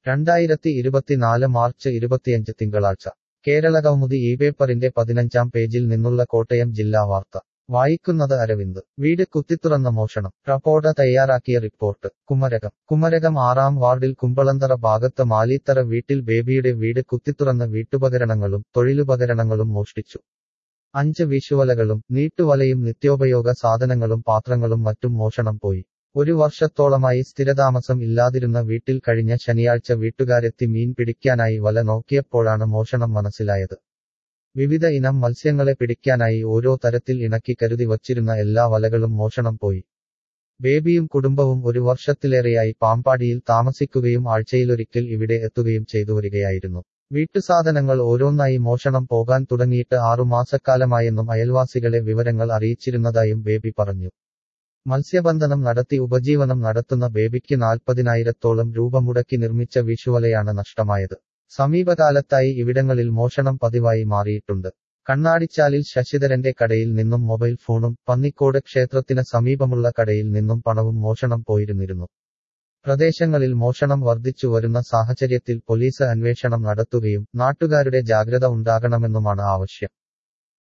രണ്ടായിരത്തി ഇരുപത്തിനാല് മാർച്ച് ഇരുപത്തിയഞ്ച് തിങ്കളാഴ്ച കേരളകൗമുദി ഈ പേപ്പറിന്റെ പതിനഞ്ചാം പേജിൽ നിന്നുള്ള കോട്ടയം ജില്ലാ വാർത്ത വായിക്കുന്നത് അരവിന്ദ് വീട് കുത്തിത്തുറന്ന മോഷണം റപ്പോർട്ട് തയ്യാറാക്കിയ റിപ്പോർട്ട് കുമരകം കുമരകം ആറാം വാർഡിൽ കുമ്പളന്തറ ഭാഗത്ത് മാലീത്തറ വീട്ടിൽ ബേബിയുടെ വീട് കുത്തിത്തുറന്ന് വീട്ടുപകരണങ്ങളും തൊഴിലുപകരണങ്ങളും മോഷ്ടിച്ചു അഞ്ച് വിഷുവലകളും നീട്ടുവലയും നിത്യോപയോഗ സാധനങ്ങളും പാത്രങ്ങളും മറ്റും മോഷണം പോയി ഒരു വർഷത്തോളമായി സ്ഥിരതാമസം ഇല്ലാതിരുന്ന വീട്ടിൽ കഴിഞ്ഞ ശനിയാഴ്ച വീട്ടുകാരെത്തി മീൻ പിടിക്കാനായി വല നോക്കിയപ്പോഴാണ് മോഷണം മനസ്സിലായത് വിവിധ ഇനം മത്സ്യങ്ങളെ പിടിക്കാനായി ഓരോ തരത്തിൽ ഇണക്കി കരുതി വച്ചിരുന്ന എല്ലാ വലകളും മോഷണം പോയി ബേബിയും കുടുംബവും ഒരു വർഷത്തിലേറെയായി പാമ്പാടിയിൽ താമസിക്കുകയും ആഴ്ചയിലൊരിക്കൽ ഇവിടെ എത്തുകയും ചെയ്തു വരികയായിരുന്നു വീട്ടുസാധനങ്ങൾ ഓരോന്നായി മോഷണം പോകാൻ തുടങ്ങിയിട്ട് ആറുമാസക്കാലമായെന്നും അയൽവാസികളെ വിവരങ്ങൾ അറിയിച്ചിരുന്നതായും ബേബി പറഞ്ഞു മത്സ്യബന്ധനം നടത്തി ഉപജീവനം നടത്തുന്ന ബേബിക്ക് നാൽപ്പതിനായിരത്തോളം രൂപ മുടക്കി നിർമ്മിച്ച വിഷുവലയാണ് നഷ്ടമായത് സമീപകാലത്തായി ഇവിടങ്ങളിൽ മോഷണം പതിവായി മാറിയിട്ടുണ്ട് കണ്ണാടിച്ചാലിൽ ശശിധരന്റെ കടയിൽ നിന്നും മൊബൈൽ ഫോണും പന്നിക്കോട് ക്ഷേത്രത്തിന് സമീപമുള്ള കടയിൽ നിന്നും പണവും മോഷണം പോയിരുന്നിരുന്നു പ്രദേശങ്ങളിൽ മോഷണം വർദ്ധിച്ചു വരുന്ന സാഹചര്യത്തിൽ പോലീസ് അന്വേഷണം നടത്തുകയും നാട്ടുകാരുടെ ജാഗ്രത ഉണ്ടാകണമെന്നുമാണ് ആവശ്യം